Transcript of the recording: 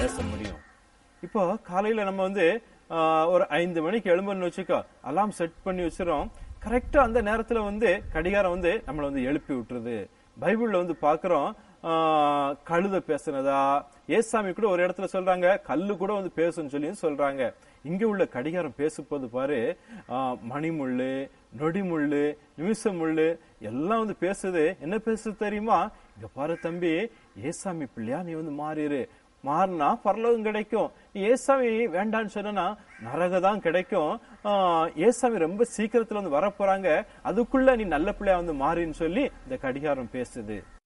பேச முடியும் இப்போ காலையில நம்ம வந்து ஆஹ், ஒரு ஐந்து மணிக்கு எழும்புன்னு வச்சுக்கோ அலாம் செட் பண்ணி வச்சிரும் கரெக்டா அந்த நேரத்துல வந்து கடிகாரம் வந்து நம்மளை வந்து எழுப்பி விட்டுருது பைபிள்ல வந்து பாக்குறோம் ஆஹ், கழுத பேசுனதா ஏசாமி கூட ஒரு இடத்துல சொல்றாங்க கல்லு கூட வந்து பேசுன்னு சொல்லி சொல்றாங்க இங்க உள்ள கடிகாரம் பேசும்போது பாரு ஆஹ், மணிமுள்ளு நொடிமுள்ளு நிமிஷமுள்ளு எல்லாம் வந்து பேசுது என்ன பேசுது தெரியுமா இங்க பாரு தம்பி ஏசாமி பிள்ளையா நீ வந்து மாறிடு மாறினா பரலோகம் கிடைக்கும் நீ ஏசாமி வேண்டான்னு சொன்னா நரக தான் கிடைக்கும் ஆஹ், ஏசாமி ரொம்ப சீக்கிரத்துல வந்து வரப்போறாங்க அதுக்குள்ள நீ நல்ல பிள்ளையா வந்து மாறின்னு சொல்லி இந்த கடிகாரம் பேசுது